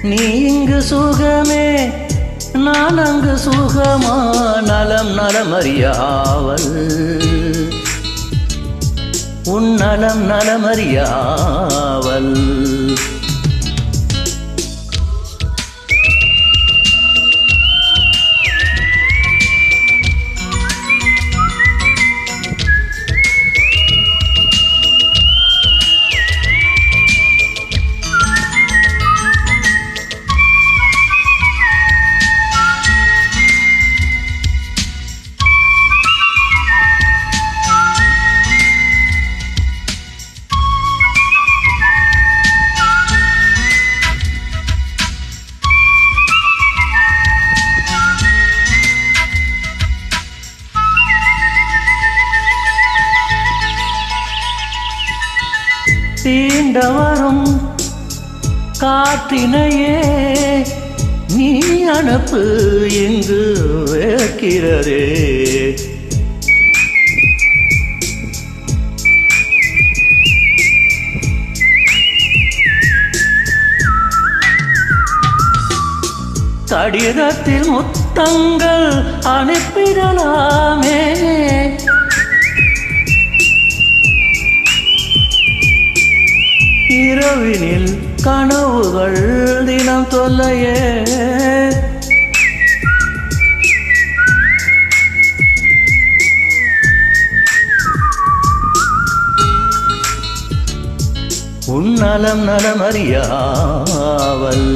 நீ இங்கு சுகமே நான் அங்கு சுகமா நலம் நலமறியாவல் உன் நலம் நலமறியாவல் தீண்ட வரும் காற்றினையே நீ அனுப்பு இங்கு வேர்க்கிறதே கடிதத்தில் முத்தங்கள் அனுப்பிடலாமே இரவினில் கனவுகள் தினம் தொல்லையே உன்னலம் நலமறியாவல்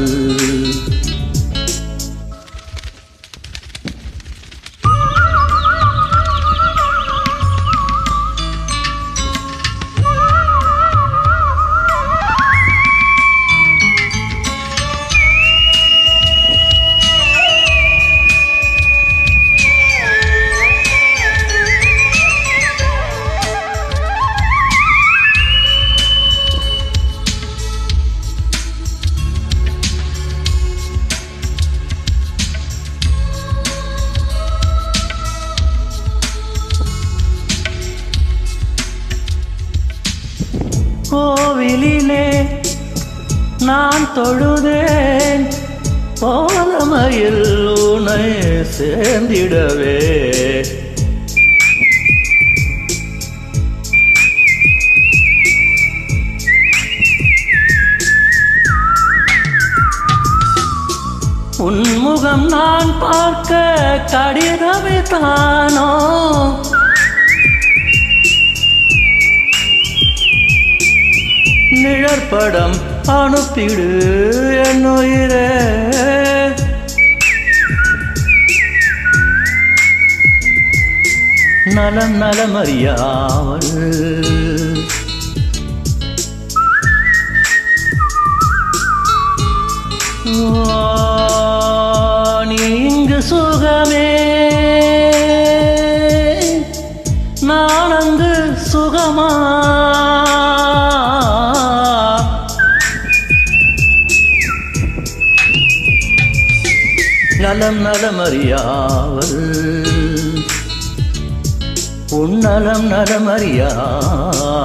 கோவிலிலே நான் தொழுதேன் போலமையில் உனை சேர்ந்திடவே உன்முகம் நான் பார்க்க கடிதமே தானோ நிழற்படம் அனுப்பிடு என் உயிரே நலம் நலமறியாவல் நீ இங்கு சுகமே நான் அங்கு சுகமா நலம் நலமறியாவல் உன்னலம் நலமறியாவல்